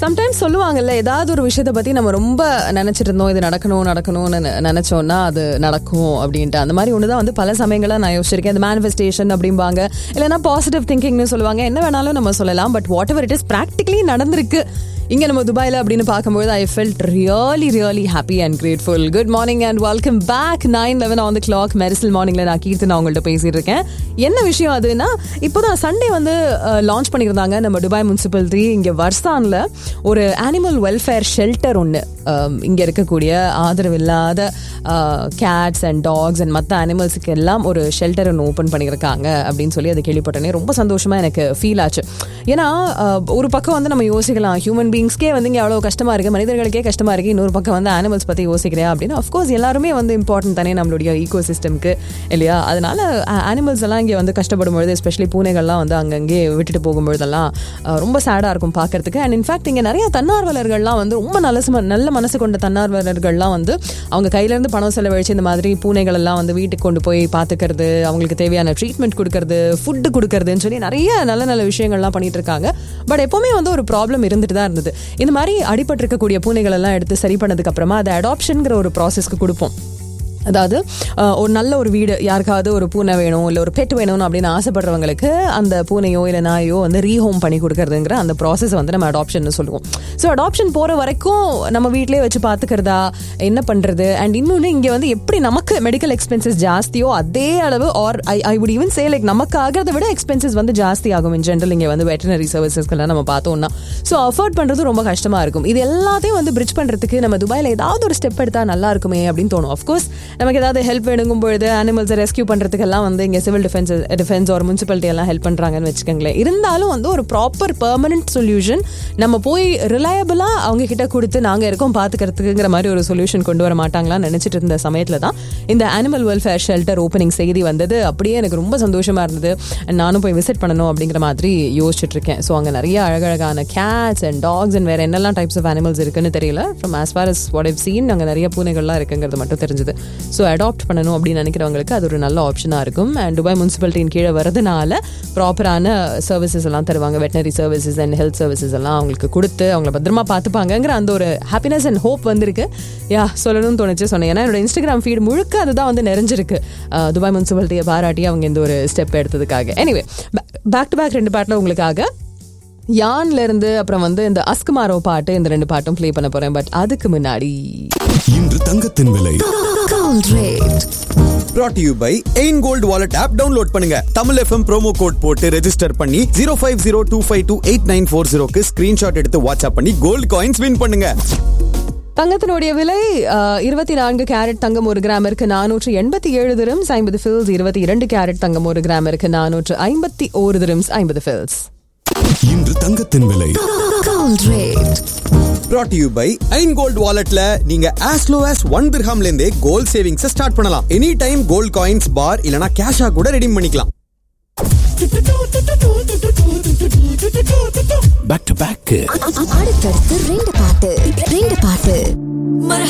Sometimes சொல்லுவாங்கல்ல ஏதாவது ஒரு விஷயத்தை பத்தி நம்ம ரொம்ப நினைச்சிட்டு இருந்தோம் இது நடக்கணும் நடக்கணும்னு நெ- நினைச்சோம்னா அது நடக்கும் அப்படின்ட்டு அந்த மாதிரி ஒண்ணுதான் வந்து பல சமயங்களா நான் யோசிச்சிருக்கேன் இந்த மேனிஃபெஸ்டேஷன் அப்படிம்பாங்க இல்லைன்னா பாசிட்டிவ் திங்கிங்னு சொல்லுவாங்க என்ன வேணாலும் நம்ம சொல்லலாம் but whatever it is practically நடந்திருக்கு இங்க நம்ம துபாயில அப்படின்னு பார்க்கும்போது I felt really really happy and grateful good morning and welcome back nine eleven on the clock Mersal மார்னிங்ல நான் கீர்த்தனா உங்கள்ட்ட பேசிட்டு இருக்கேன் என்ன விஷயம் அதுன்னா இப்போதான் சண்டே வந்து லான்ச் பண்ணியிருந்தாங்க நம்ம துபாய் முனிசிபாலிட்டி இங்க வர்சான்ல ஒரு அனிமல் வெல்ஃபேர் ஷெல்டர் ஒன்று இங்க இருக்கக்கூடிய ஆதரவு இல்லாத கேட்ஸ் அண்ட் டாக்ஸ் அண்ட் மற்ற அனிமல்ஸுக்கு எல்லாம் ஒரு ஷெல்டர் ஒன்று ஓப்பன் பண்ணியிருக்காங்க அப்படின்னு சொல்லி அதை கேள்விப்பட்டனே ரொம்ப சந்தோஷமா எனக்கு ஃபீல் ஆச்சு ஏன்னா அஹ், ஒரு பக்கம் வந்து நம்ம யோசிக்கலாம் ஹியூமன் பீங்ஸ்க்கே வந்து இங்கே எவ்வளோ கஷ்டமா இருக்கு மனிதர்களுக்கே கஷ்டமா இருக்கு இன்னொரு பக்கம் வந்து அனிமல்ஸ் பற்றி யோசிக்கிறியா அப்படின்னு அஃப்கோர்ஸ் எல்லாருமே வந்து இம்பார்ட்டன்ட் தானே நம்மளுடைய ஈகோ சிஸ்டம்க்கு இல்லையா அதனால அனிமல்ஸ் எல்லாம் இங்கே வந்து கஷ்டப்படும் பொழுது எஸ்பெஷலி பூனைகள்லாம் வந்து அங்கங்கே விட்டுட்டு போகும்பொழுதெல்லாம் அஹ், ரொம்ப சேடாக இருக்கும் பார்க்கறதுக்கு அண்ட் இன்ஃபேக்ட் இங்கே நிறைய தன்னார்வலர்கள்லாம் வந்து ரொம்ப நல்ல சும- நல்ல மனசு கொண்ட தன்னார்வலர்கள்லாம் வந்து அவங்க கையிலேருந்து பணம் செலவழிச்சு இந்த மாதிரி பூனைகள் எல்லாம் வந்து வீட்டுக்கு கொண்டு போய் பார்த்துக்கிறது அவங்களுக்கு தேவையான ட்ரீட்மெண்ட் கொடுக்கறது ஃபுட்டு கொடுக்கறதுன்னு சொல்லி நிறைய நல்ல நல்ல விஷயங்கள்லாம் பண்ணிட்டு இருக்காங்க பட் எப்பவுமே வந்து ஒரு ப்ராப்ளம் இருந்துட்டு தான் இருந்தது இந்த மாதிரி அடிபட்டிருக்கக்கூடிய பூனைகள் எல்லாம் எடுத்து சரி பண்ணதுக்கு அப்புறமா அதை அடாப்ஷன்ங்கிற ஒரு ப்ராசஸ்க்கு கொடுப்போம் அதாவது அஹ், ஒரு நல்ல ஒரு வீடு யாருக்காவது ஒரு பூனை வேணும் இல்லை ஒரு பெட் வேணும்னு அப்படின்னு ஆசைப்படுறவங்களுக்கு அந்த பூனையோ இல்லை நாயோ வந்து ரீஹோம் பண்ணி கொடுக்கறதுங்கிற அந்த ப்ராசஸ் வந்து நம்ம அடாப்ஷன் சொல்லுவோம் ஸோ அடாப்ஷன் போகிற வரைக்கும் நம்ம வீட்டிலே வச்சு பார்த்துக்கிறதா என்ன பண்ணுறது அண்ட் இன்னொன்று இங்கே வந்து எப்படி நமக்கு மெடிக்கல் எக்ஸ்பென்சஸ் ஜாஸ்தியோ அதே அளவு or I I would even say like நமக்கு ஆகிறத விட எக்ஸ்பென்சஸ் வந்து ஜாஸ்தி ஆகும் இன் ஜென்ரல் இங்கே வந்து வெட்டனரி சர்வீசஸ்க்கெல்லாம் நம்ம பார்த்தோம்னா ஸோ அஃபோர்ட் பண்ணுறது ரொம்ப கஷ்டமாக இருக்கும் இது எல்லாத்தையும் வந்து பிரிட்ஜ் பண்ணுறதுக்கு நம்ம துபாயில் ஏதாவது ஒரு ஸ்டெப் எடுத்தால் நல்லா இருக்குமே அப்படின்னு தோணும் அஃப்கோர்ஸ் நமக்கு ஏதாவது ஹெல்ப் வேணுங்கும் பொழுது அனிமல்ஸை ரெஸ்கியூ பண்ணுறதுக்கெல்லாம் வந்து இங்கே சிவில் டிஃபென்ஸ் டிஃபென்ஸ் ஒரு முனிசிபாலிட்டி எல்லாம் ஹெல்ப் பண்ணுறாங்கன்னு வச்சுக்கோங்களேன் இருந்தாலும் வந்து ஒரு ப்ராப்பர் பெர்மனன்ட் சொல்யூஷன் நம்ம போய் ரிலையபிளாக அவங்க கிட்ட கொடுத்து நாங்கள் இருக்கோம் பார்த்துக்கிறதுக்குங்கிற மாதிரி ஒரு சொல்யூஷன் கொண்டு வர மாட்டாங்களான்னு நினச்சிட்டு இருந்த சமயத்தில் தான் இந்த அனிமல் வெல்ஃபேர் ஷெல்டர் ஓப்பனிங் செய்தி வந்தது அப்படியே எனக்கு ரொம்ப சந்தோஷமா இருந்தது And நானும் போய் விசிட் பண்ணணும் அப்படிங்கிற மாதிரி யோசிச்சுட்டு இருக்கேன் ஸோ அங்கே நிறைய அழகழகான கேட்ஸ் அண்ட் டாக்ஸ் அண்ட் வேற என்னெல்லாம் டைப்ஸ் ஆஃப் அனிமல்ஸ் இருக்குன்னு தெரியல from as far as what I've seen அங்கே நிறைய பூனைகள்லாம் இருக்குங்கிறது மட்டும் தெரிஞ்சது ஸோ அடாப்ட் பண்ணணும் அப்படின்னு நினைக்கிறவங்களுக்கு அது ஒரு நல்ல ஆப்ஷனாக இருக்கும் அண்ட் துபாய் முனிசிபாலிட்டியின் கீழே வரதுனால ப்ராப்பரான சர்வீசஸ் எல்லாம் தருவாங்க veterinary services and health services எல்லாம் அவங்களுக்கு கொடுத்து அவங்கள பத்திரமா பார்த்துப்பாங்கங்கிற அந்த ஒரு ஹாப்பினஸ் அண்ட் ஹோப் வந்திருக்கு யா சொல்லணும்னு தோணுச்சு சொன்னேன் ஏன்னா என்னோட இன்ஸ்டாகிராம் ஃபீட் முழுக்க அதுதான் வந்து நிறைஞ்சிருக்கு அஹ், துபாய் முனிசிபாலிட்டியை பாராட்டி அவங்க இந்த ஒரு ஸ்டெப் எடுத்ததுக்காக எனிவே பேக் டு பேக் ரெண்டு பாட்டில் உங்களுக்காக யான்ல இருந்து அப்புறம் வந்து இந்த அஸ்குமாரோ பாட்டு இந்த ரெண்டு பாட்டும் ப்ளே பண்ண போறேன் பட் அதுக்கு முன்னாடி இன்று தங்கத்தின் விலை Gold rate. brought to you by Ain gold wallet app download பண்ணுங்க தமிழ் எஃப்எம் ப்ரோமோ கோட் போட்டு ரெஜிஸ்டர் பண்ணி zero five zero two five two eight nine four ஜீரோக்கு ஸ்கிரீன்ஷாட் எடுத்து வாட்ஸ்அப் பண்ணி கோல்டு காயின்ஸ் வின் பண்ணுங்க தங்கத்தினுடைய விலை இருபத்தி நான்கு கேரட் தங்கம் ஒரு கிராமிற்கு நானூற்று எண்பத்தி ஏழு திரம்ஸ் ஐம்பது ஃபில்ஸ் இருபத்தி இரண்டு கேரட் தங்கம் ஒரு கிராமிற்கு நானூற்று ஐம்பத்தி ஓரு திரம்ஸ் ஐம்பது ஃபில்ஸ் இன்று தங்கத்தின் விலை Gold rate. brought to you by Ain gold வாலெட்ல நீங்க as low as ஒன் திர்ஹாம்ல இருந்தே கோல்ட் சேவிங்ஸ் ஸ்டார்ட் பண்ணலாம் any time gold coins bar இல்லனா கேஷா கூட ரெடீம் பண்ணிக்கலாம் பேக் டு பேக் அடுத்தடுத்து ரெண்டு பாட்டு ரெண்டு பாட்டு